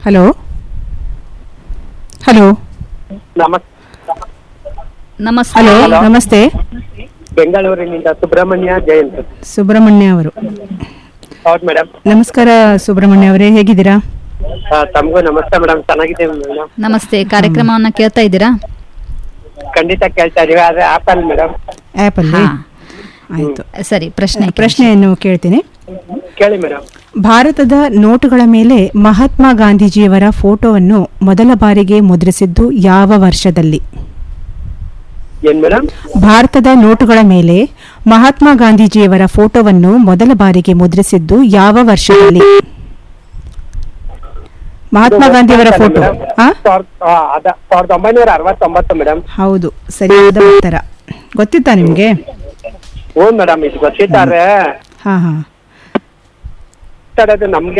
Hello hello ನಮಸ್ ನಮಸ್ತೆ hello Hello. ನಮಸ್ತೆ ಬೆಂಗಳೂರಿನಿಂದ ಸುಬ್ರಹ್ಮಣ್ಯ ಜಯಂತ್ ಸುಬ್ರಹ್ಮಣ್ಯ ಅವರು ಹೌದು ಮೇಡಮ್ ನಮಸ್ಕಾರ ಸುಬ್ರಹ್ಮಣ್ಯ ಅವರೇ ಹೇಗಿದ್ದೀರಾ ತಮಗೂ ನಮಸ್ತೆ ಮೇಡಮ್ ಚೆನ್ನಾಗಿದ್ದೀವಿ ಮೇಡಮ್ ನಮಸ್ತೆ ಕಾರ್ಯಕ್ರಮವನ್ನ ಕೇಳ್ತಾ ಇದ್ದೀರಾ ಖಂಡಿತ ಕೇಳ್ತಾ ಇದೀವಿ ಆದ್ರೆ ಆಪಲ್ ಮೇಡಮ್ ಆ್ಯಪಲ್ಲಿ ಹಾ ಆಯಿತು ಸರಿ ಪ್ರಶ್ನೆ ಪ್ರಶ್ನೆಯನ್ನು ಕೇಳ್ತೀನಿ ಕೇಳಿ ಮೇಡಮ್ ಭಾರತದ ನೋಟುಗಳ ಮೇಲೆ ಮಹಾತ್ಮ ಗಾಂಧೀಜಿಯವರ ಫೋಟೋವನ್ನು ಮೊದಲ ಬಾರಿಗೆ ಮುದ್ರಿಸಿದ್ದು ಯಾವ ವರ್ಷದಲ್ಲಿ ಏನ್ ಮೇಡಮ್ ಭಾರತದ ನೋಟುಗಳ ಮೇಲೆ ಮಹಾತ್ಮ ಗಾಂಧೀಜಿಯವರ ಫೋಟೋವನ್ನು ಮೊದಲ ಬಾರಿಗೆ ಮುದ್ರಿಸಿದ್ದು ಯಾವ ವರ್ಷದಲ್ಲಿ ಮಹಾತ್ಮ ಗಾಂಧಿಯವರ ಫೋಟೋ ಆ ಸಾವಿರದ ಒಂಬೈನೂರ ಅರವತ್ತೊಂಬತ್ತು ಮೇಡಮ್ ಹೌದು ಸರಿಯಾದ ಉತ್ತರ ಗೊತ್ತಿತ್ತಾ ನಿಮ್ಗೆ ಹ್ಞೂ ಮೇಡಮ್ ಇದು ಗೊತ್ತಿದ್ದಾರೆ ಹಾ ಹಾ ನಮ್ಗೆ